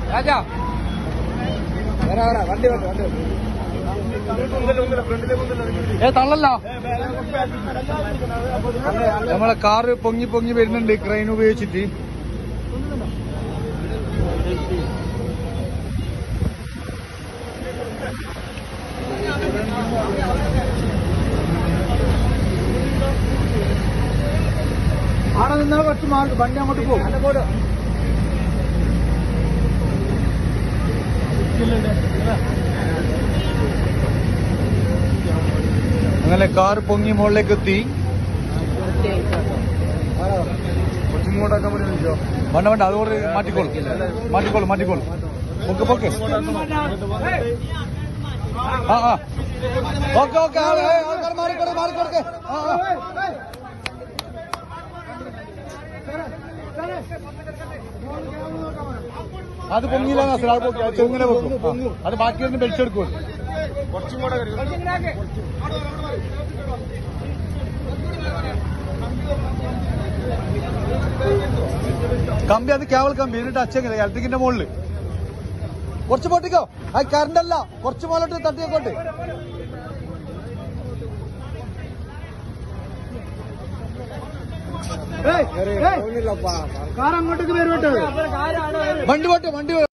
രാജാ വണ്ടി വണ്ടി വണ്ടി ഏ തള്ളല്ല നമ്മളെ കാറ് പൊങ്ങി പൊങ്ങി വരുന്നുണ്ട് ക്രെയിൻ ഉപയോഗിച്ചിട്ട് ആടെ നിന്നാൽ കുറച്ച് മാർക്ക് വണ്ടി അങ്ങോട്ട് പോകും അങ്ങനെ കാറ് പൊങ്ങി മുകളിലേക്ക് എത്തി കുറച്ചും കൂടെ വിളിച്ചോ വേണ്ട വേണ്ട അതുകൊണ്ട് മാറ്റിക്കോളും മാറ്റിക്കോളും മാറ്റിക്കോളും പൊക്ക് പൊക്ക് ആ ആ ഓക്കെ ഓക്കെ ആൾക്കാർ മാറിക്കോട്ടെ മാറിക്കോട്ടെ ആ ആ അത് പൊങ്ങിയില്ല നാസർ, അത് പൊക്കി, അത് ചെങ്ങനെ വെക്കും ആ, അത് ബാക്കി ഒന്ന് വലിച്ചെടുക്കും കുറച്ചും കൂടെ കമ്പി അത് കേവൽ കമ്പി എന്നിട്ട് അച്ഛങ്ങനെ ഇലക്ട്രിക്കിന്റെ മുകളില് കുറച്ച് പൊട്ടിക്കോ അത് കറണ്ട് അല്ല കുറച്ച് മുകളിലോട്ട് തട്ടിയേക്കോട്ടെ കാർ അങ്ങോട്ടേക്ക് വരും കേട്ടോ വണ്ടി പോട്ടെ വണ്ടി പോ-